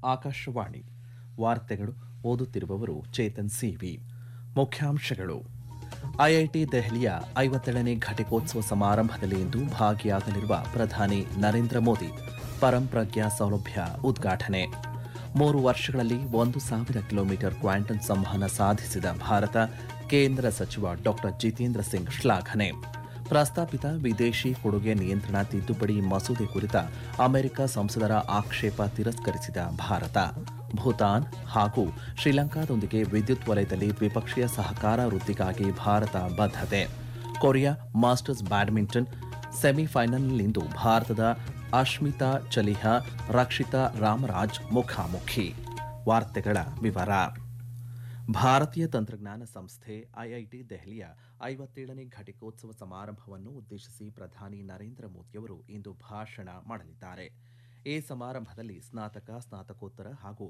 ಆಕಾಶವಾಣಿ ವಾರ್ತೆಗಳು ಓದುತ್ತಿರುವವರು ಚೇತನ್ ಸಿವಿ ಮುಖ್ಯಾಂಶಗಳು ಐಐಟಿ ದೆಹಲಿಯ ಐವತ್ತೇಳನೇ ಘಟಿಕೋತ್ಸವ ಸಮಾರಂಭದಲ್ಲಿ ಇಂದು ಭಾಗಿಯಾಗಲಿರುವ ಪ್ರಧಾನಿ ನರೇಂದ್ರ ಮೋದಿ ಪರಂಪ್ರಜ್ಞಾ ಸೌಲಭ್ಯ ಉದ್ಘಾಟನೆ ಮೂರು ವರ್ಷಗಳಲ್ಲಿ ಒಂದು ಸಾವಿರ ಕಿಲೋಮೀಟರ್ ಕ್ವಾಂಟಮ್ ಸಂವಹನ ಸಾಧಿಸಿದ ಭಾರತ ಕೇಂದ್ರ ಸಚಿವ ಡಾಕ್ಟರ್ ಜಿತೇಂದ್ರ ಸಿಂಗ್ ಶ್ಲಾಘನೆ ಪ್ರಸ್ತಾಪಿತ ವಿದೇಶಿ ಕೊಡುಗೆ ನಿಯಂತ್ರಣ ತಿದ್ದುಪಡಿ ಮಸೂದೆ ಕುರಿತ ಅಮೆರಿಕ ಸಂಸದರ ಆಕ್ಷೇಪ ತಿರಸ್ಕರಿಸಿದ ಭಾರತ ಭೂತಾನ್ ಹಾಗೂ ಶ್ರೀಲಂಕಾದೊಂದಿಗೆ ವಿದ್ಯುತ್ ವಲಯದಲ್ಲಿ ದ್ವಿಪಕ್ಷೀಯ ಸಹಕಾರ ವೃದ್ಧಿಗಾಗಿ ಭಾರತ ಬದ್ಧತೆ ಕೊರಿಯಾ ಮಾಸ್ಟರ್ಸ್ ಬ್ಯಾಡ್ಮಿಂಟನ್ ಸೆಮಿಫೈನಲ್ನಲ್ಲಿಂದು ಭಾರತದ ಅಶ್ಮಿತಾ ಚಲಿಹಾ ರಕ್ಷಿತಾ ರಾಮರಾಜ್ ಮುಖಾಮುಖಿ ವಾರ್ತೆಗಳ ವಿವರ ಭಾರತೀಯ ತಂತ್ರಜ್ಞಾನ ಸಂಸ್ಥೆ ಐಐಟಿ ದೆಹಲಿಯ ಐವತ್ತೇಳನೇ ಘಟಿಕೋತ್ಸವ ಸಮಾರಂಭವನ್ನು ಉದ್ದೇಶಿಸಿ ಪ್ರಧಾನಿ ನರೇಂದ್ರ ಮೋದಿಯವರು ಇಂದು ಭಾಷಣ ಮಾಡಲಿದ್ದಾರೆ ಈ ಸಮಾರಂಭದಲ್ಲಿ ಸ್ನಾತಕ ಸ್ನಾತಕೋತ್ತರ ಹಾಗೂ